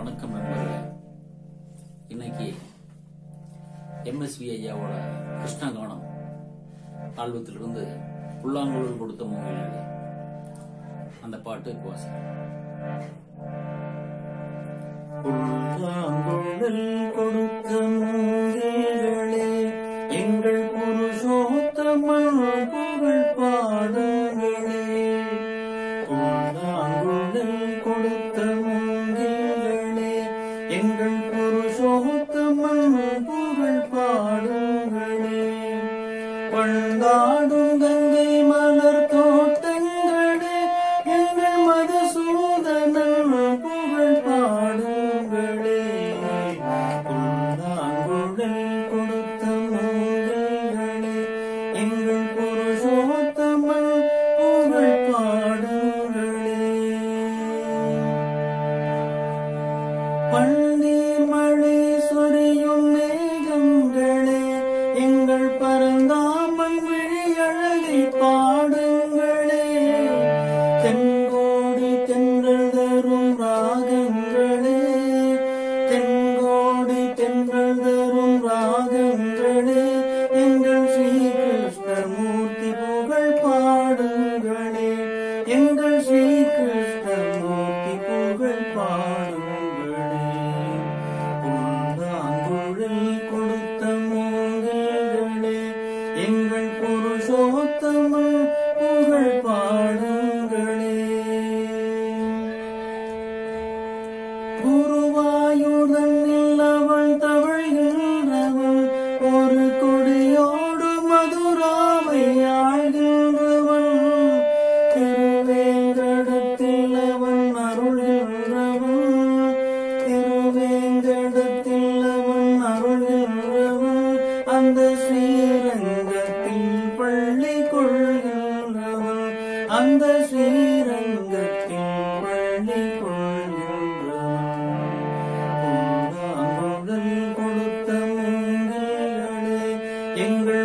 வணக்கம் நண்பர்களே இன்னைக்கு எம்எஸ்வி ஐயாவோட கிருஷ்ணகானம் ஆல்பத்திலிருந்து புல்லாங்குழல் கொடுத்த மூங்கிலே அந்த பாட்டு கோசை புல்லாங்குழல் கொடுத்த மூங்கில்களே எங்கள் புருஷோத்தமன் புகழ் பாடுங்களே புல்லாங்குழல் கொடுத்த மூங்கில்களே எங்கள் புருஷோத்தமன் புகழ் பாடுங்களே பண்டாடும் கங்கை மலர் தோட்டங்களே எங்கள் மதுசூதனன் புகழ் பாடுங்களே புல்லாங்குழல் கொடுத்த மூங்கில்களே எங்கள் புருஷோத்தமன் புகழ் பாடுங்களே பன்னீர் மழை சொரியும் மேகங்களே எங்கள் பரந்தாமன் விழியழகை பாடுங்களே தென்கோடி தென்றல் தரும் ராகங்களே தென்கோடி தென்றல் தரும் ராகங்களே எங்கள் ஸ்ரீ கிருஷ்ணமூர்த்தி புகழ் பாடுங்களே எங்கள் ஸ்ரீ கிருஷ்ணமூர்த்தி புகழ் பாடுங்களே புல்லாங்குழல் கொடுத்த மூங்கில்களே எங்கள் புருஷோத்தமன் புகழ் பாடுங்களே குருவாயுதனில் அவள் தவழ்கின்றவள் ஒரு கொடியோடு மதுராவை ஆழ்கின்றவன் திருவேங்கடத்தில் அவன் அருள்கின்றவன் திருவேங்கடத்தில் அவன் அருள்கின்றவன் அந்த ஸ்ரீரங்கத்தில் பள்ளி கொள்கின்றவன் அந்த ஸ்ரீரங்கத்தில் பள்ளி கொள்கின்றவன் புல்லாங்குழல் கொடுத்த மூங்கில்களே எங்கள்